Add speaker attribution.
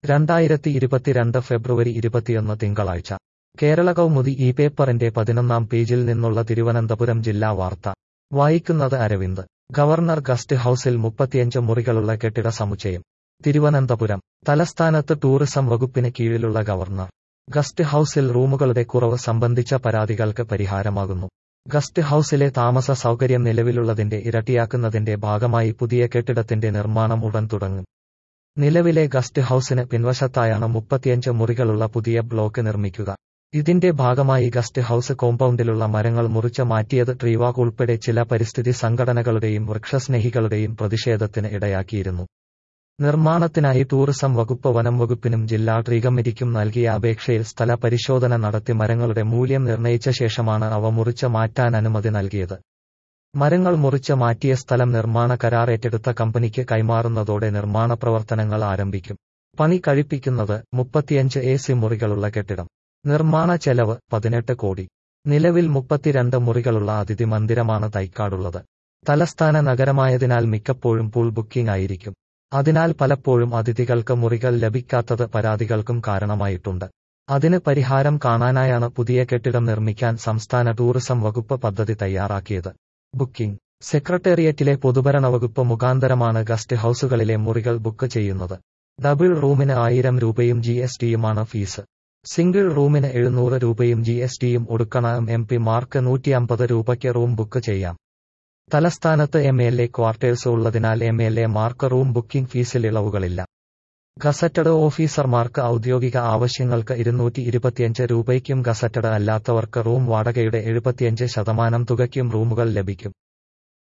Speaker 1: രണ്ടായിരത്തി ഇരുപത്തിരണ്ട് ഫെബ്രുവരി ഇരുപത്തിയൊന്ന് തിങ്കളാഴ്ച കേരള കൗമുദി ഈ പേപ്പറിന്റെ പതിനൊന്നാം പേജിൽ നിന്നുള്ള തിരുവനന്തപുരം ജില്ലാ വാർത്ത വായിക്കുന്നത് അരവിന്ദ് ഗവർണർ ഗസ്റ്റ് ഹൌസിൽ മുപ്പത്തിയഞ്ച് മുറികളുള്ള കെട്ടിട സമുച്ചയം തിരുവനന്തപുരം തലസ്ഥാനത്ത് ടൂറിസം വകുപ്പിന് കീഴിലുള്ള ഗവർണർ ഗസ്റ്റ് ഹൌസിൽ റൂമുകളുടെ കുറവ് സംബന്ധിച്ച പരാതികൾക്ക് പരിഹാരമാകുന്നു ഗസ്റ്റ് ഹൌസിലെ താമസ സൗകര്യം നിലവിലുള്ളതിന്റെ ഇരട്ടിയാക്കുന്നതിന്റെ ഭാഗമായി പുതിയ കെട്ടിടത്തിന്റെ നിർമ്മാണം ഉടൻ തുടങ്ങും നിലവിലെ ഗസ്റ്റ് ഹൌസിന് പിൻവശത്തായാണ് മുപ്പത്തിയഞ്ച് മുറികളുള്ള പുതിയ ബ്ലോക്ക് നിർമ്മിക്കുക ഇതിന്റെ ഭാഗമായി ഗസ്റ്റ് ഹൌസ് കോമ്പൗണ്ടിലുള്ള മരങ്ങൾ മുറിച്ച് മാറ്റിയത് ട്രീവാക് ഉൾപ്പെടെ ചില പരിസ്ഥിതി സംഘടനകളുടെയും വൃക്ഷസ്നേഹികളുടെയും പ്രതിഷേധത്തിന് ഇടയാക്കിയിരുന്നു നിർമ്മാണത്തിനായി ടൂറിസം വകുപ്പ് വനം വകുപ്പിനും ജില്ലാ ട്രീ കമ്മിറ്റിക്കും നൽകിയ അപേക്ഷയിൽ സ്ഥല പരിശോധന നടത്തി മരങ്ങളുടെ മൂല്യം നിർണയിച്ച ശേഷമാണ് അവ മുറിച്ച് മാറ്റാൻ അനുമതി നൽകിയത് മരങ്ങൾ മുറിച്ച് മാറ്റിയ സ്ഥലം നിർമ്മാണ കരാർ ഏറ്റെടുത്ത കമ്പനിക്ക് കൈമാറുന്നതോടെ നിർമ്മാണ പ്രവർത്തനങ്ങൾ ആരംഭിക്കും പണി കഴിപ്പിക്കുന്നത് മുപ്പത്തിയഞ്ച് എ സി മുറികളുള്ള കെട്ടിടം നിർമ്മാണ ചെലവ് പതിനെട്ട് കോടി നിലവിൽ മുപ്പത്തിരണ്ട് മുറികളുള്ള അതിഥി മന്ദിരമാണ് തൈക്കാടുള്ളത് തലസ്ഥാന നഗരമായതിനാൽ മിക്കപ്പോഴും പൂൾ ബുക്കിംഗ് ആയിരിക്കും അതിനാൽ പലപ്പോഴും അതിഥികൾക്ക് മുറികൾ ലഭിക്കാത്തത് പരാതികൾക്കും കാരണമായിട്ടുണ്ട് അതിന് പരിഹാരം കാണാനായാണ് പുതിയ കെട്ടിടം നിർമ്മിക്കാൻ സംസ്ഥാന ടൂറിസം വകുപ്പ് പദ്ധതി തയ്യാറാക്കിയത് ബുക്കിംഗ് സെക്രട്ടേറിയറ്റിലെ പൊതുഭരണ വകുപ്പ് മുഖാന്തരമാണ് ഗസ്റ്റ് ഹൌസുകളിലെ മുറികൾ ബുക്ക് ചെയ്യുന്നത് ഡബിൾ റൂമിന് ആയിരം രൂപയും ജി എസ് ടിയുമാണ് ഫീസ് സിംഗിൾ റൂമിന് എഴുന്നൂറ് രൂപയും ജി എസ് ടിയും ഒടുക്കണം എം പിമാർക്ക് നൂറ്റിയമ്പത് രൂപയ്ക്ക് റൂം ബുക്ക് ചെയ്യാം തലസ്ഥാനത്ത് എം എൽ എ ക്വാർട്ടേഴ്സ് ഉള്ളതിനാൽ M L A mark room booking ഫീസിൽ ഇളവുകളില്ല ഗസറ്റഡ് ഓഫീസർമാർക്ക് ഔദ്യോഗിക ആവശ്യങ്ങൾക്ക് ഇരുന്നൂറ്റി ഇരുപത്തിയഞ്ച് രൂപയ്ക്കും ഗസറ്റഡ് അല്ലാത്തവർക്ക് റൂം വാടകയുടെ എഴുപത്തിയഞ്ച് ശതമാനം തുകയ്ക്കും റൂമുകൾ ലഭിക്കും